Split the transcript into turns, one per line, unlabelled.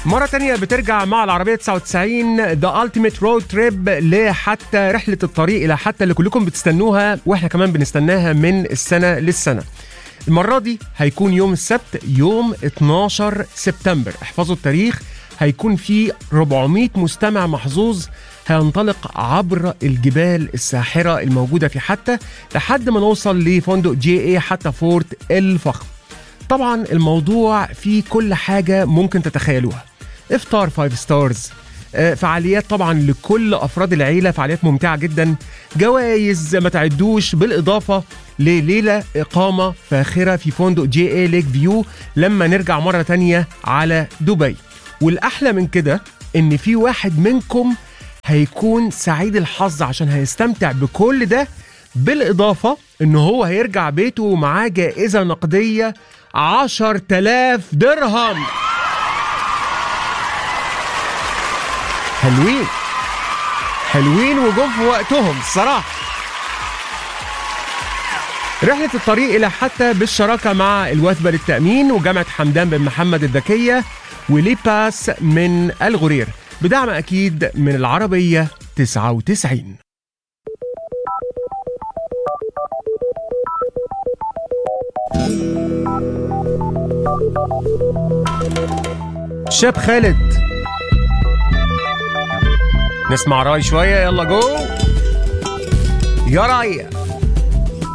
مرة تانية بترجع مع العربية 99 ذا التيميت رود تريب لحتى رحلة الطريق إلى حتى اللي كلكم بتستنوها وإحنا كمان بنستناها من السنة للسنة. المرة دي هيكون يوم السبت يوم 12 سبتمبر، احفظوا التاريخ هيكون في 400 مستمع محظوظ هينطلق عبر الجبال الساحرة الموجودة في حتى لحد ما نوصل لفندق جي اي حتى فورت الفخم. طبعا الموضوع فيه كل حاجة ممكن تتخيلوها افطار فايف ستارز آه، فعاليات طبعا لكل افراد العيله فعاليات ممتعه جدا جوائز ما تعدوش بالاضافه لليله اقامه فاخره في فندق جي اي ليك فيو لما نرجع مره تانية على دبي والاحلى من كده ان في واحد منكم هيكون سعيد الحظ عشان هيستمتع بكل ده بالإضافة إن هو هيرجع بيته ومعاه جائزة نقدية 10000 درهم حلوين حلوين وجم في وقتهم الصراحة رحلة الطريق إلى حتى بالشراكة مع الوثبة للتأمين وجامعة حمدان بن محمد الذكية وليباس من الغرير بدعم أكيد من العربية 99 شاب خالد نسمع راي شوية يلا جو يا راي